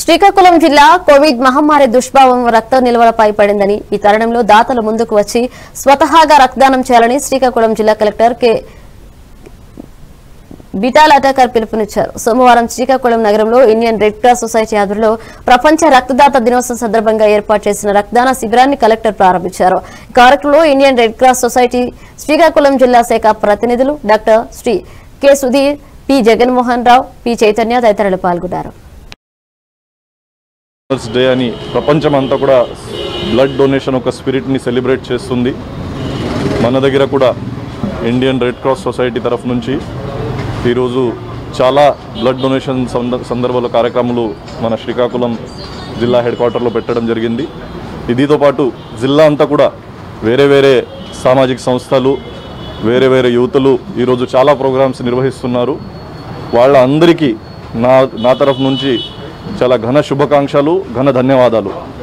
శ్రీకాకుళం జిల్లా కోవిడ్ మహమ్మారి దుష్ప్రభావం రక్త నిల్వలపై పడిందని ఈ తరుణంలో దాతలు ముందుకు వచ్చి స్వతహాగా రక్తదానం చేయాలని శ్రీకాకుళం జిల్లా కలెక్టర్ కె బిటాల్ అటాకర్ పిలుపునిచ్చారు సోమవారం శ్రీకాకుళం నగరంలో ఇండియన్ రెడ్ క్రాస్ సొసైటీ ఆధ్వర్యంలో ప్రపంచ రక్తదాత దినోత్సవం సందర్భంగా ఏర్పాటు చేసిన రక్తదాన శిబిరాన్ని కలెక్టర్ ప్రారంభించారు ఈ కార్యక్రమంలో Indian Red Cross Society Srikakulam జిల్లా శాఖ ప్రతినిధులు doctor Shri K Sudheer P Jaganmohan Rao P Chaitanya తదితరులు పాల్గొన్నారు డోనర్స్ డే అని ప్రపంచం అంతా కూడా బ్లడ్ డొనేషన్ ఒక స్పిరిట్ని సెలబ్రేట్ చేస్తుంది మన దగ్గర కూడా ఇండియన్ రెడ్ క్రాస్ సొసైటీ తరఫు నుంచి ఈరోజు చాలా బ్లడ్ డొనేషన్ సంద సందర్భాల కార్యక్రమాలు మన శ్రీకాకుళం జిల్లా హెడ్ క్వార్టర్లో పెట్టడం జరిగింది ఇదితో పాటు జిల్లా అంతా కూడా వేరే వేరే సామాజిక సంస్థలు వేరే వేరే యువతులు ఈరోజు చాలా ప్రోగ్రామ్స్ నిర్వహిస్తున్నారు వాళ్ళ అందరికీ నా నా తరఫు నుంచి చాలా ఘన శుభాకాంక్షలు ఘన ధన్యవాదాలు